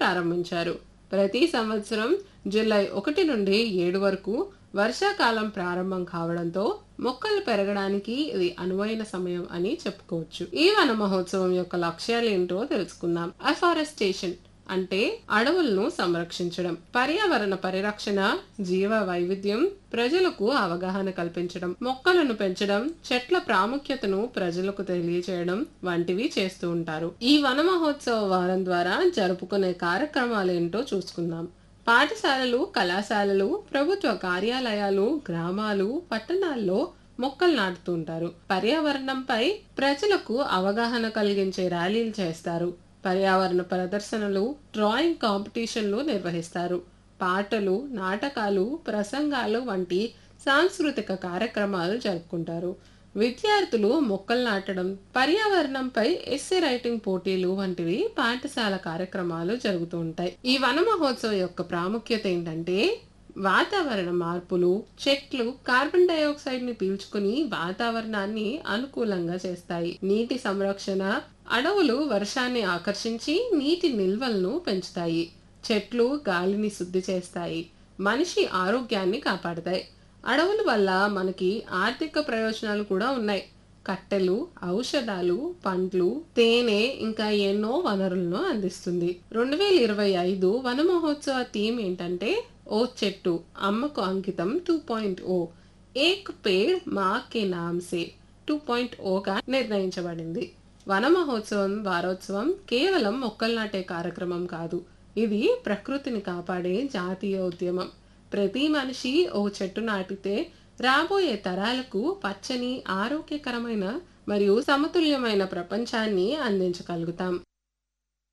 ప్రారంభించారు ప్రతి సంవత్సరం జూలై ఒకటి నుండి ఏడు వరకు వర్షాకాలం ప్రారంభం కావడంతో మొక్కలు పెరగడానికి ఇది అనువైన సమయం అని చెప్పుకోవచ్చు ఈ వన మహోత్సవం యొక్క లక్ష్యాలు ఏంటో తెలుసుకుందాం అఫారెస్టేషన్ అంటే అడవులను సంరక్షించడం పర్యావరణ పరిరక్షణ జీవ వైవిధ్యం ప్రజలకు అవగాహన కల్పించడం మొక్కలను పెంచడం చెట్ల ప్రాముఖ్యతను ప్రజలకు తెలియజేయడం వంటివి చేస్తూ ఉంటారు ఈ వన మహోత్సవ వారం ద్వారా జరుపుకునే కార్యక్రమాలు ఏంటో చూసుకుందాం పాఠశాలలు కళాశాలలు ప్రభుత్వ కార్యాలయాలు గ్రామాలు పట్టణాల్లో మొక్కలు నాటుతూ ఉంటారు పర్యావరణంపై ప్రజలకు అవగాహన కలిగించే ర్యాలీలు చేస్తారు పర్యావరణ ప్రదర్శనలు డ్రాయింగ్ కాంపిటీషన్లు నిర్వహిస్తారు పాటలు నాటకాలు ప్రసంగాలు వంటి సాంస్కృతిక కార్యక్రమాలు జరుపుకుంటారు విద్యార్థులు మొక్కలు నాటడం పర్యావరణంపై ఎస్సే రైటింగ్ పోటీలు వంటివి పాఠశాల కార్యక్రమాలు జరుగుతూ ఉంటాయి ఈ వన మహోత్సవం యొక్క ప్రాముఖ్యత ఏంటంటే వాతావరణ మార్పులు చెట్లు కార్బన్ డైఆక్సైడ్ ని పీల్చుకుని వాతావరణాన్ని అనుకూలంగా చేస్తాయి నీటి సంరక్షణ అడవులు వర్షాన్ని ఆకర్షించి నీటి నిల్వలను పెంచుతాయి చెట్లు గాలిని శుద్ధి చేస్తాయి మనిషి ఆరోగ్యాన్ని కాపాడతాయి అడవుల వల్ల మనకి ఆర్థిక ప్రయోజనాలు కూడా ఉన్నాయి కట్టెలు ఔషధాలు పండ్లు తేనె ఇంకా ఎన్నో వనరులను అందిస్తుంది రెండు వేల ఇరవై ఐదు వన మహోత్సవ థీమ్ ఏంటంటే ఓ చెట్టు అమ్మకు అంకితం టూ పాయింట్ ఓ ఏక్ పేడ్ మా కే నామ్ సే టూ పాయింట్ ఓగా నిర్ణయించబడింది వన మహోత్సవం వారోత్సవం కేవలం మొక్కలు నాటే కార్యక్రమం కాదు ఇది ప్రకృతిని కాపాడే జాతీయ ఉద్యమం ప్రతి మనిషి ఓ చెట్టు నాటితే రాబోయే తరాలకు పచ్చని ఆరోగ్యకరమైన మరియు సమతుల్యమైన ప్రపంచాన్ని అందించగలుగుతాం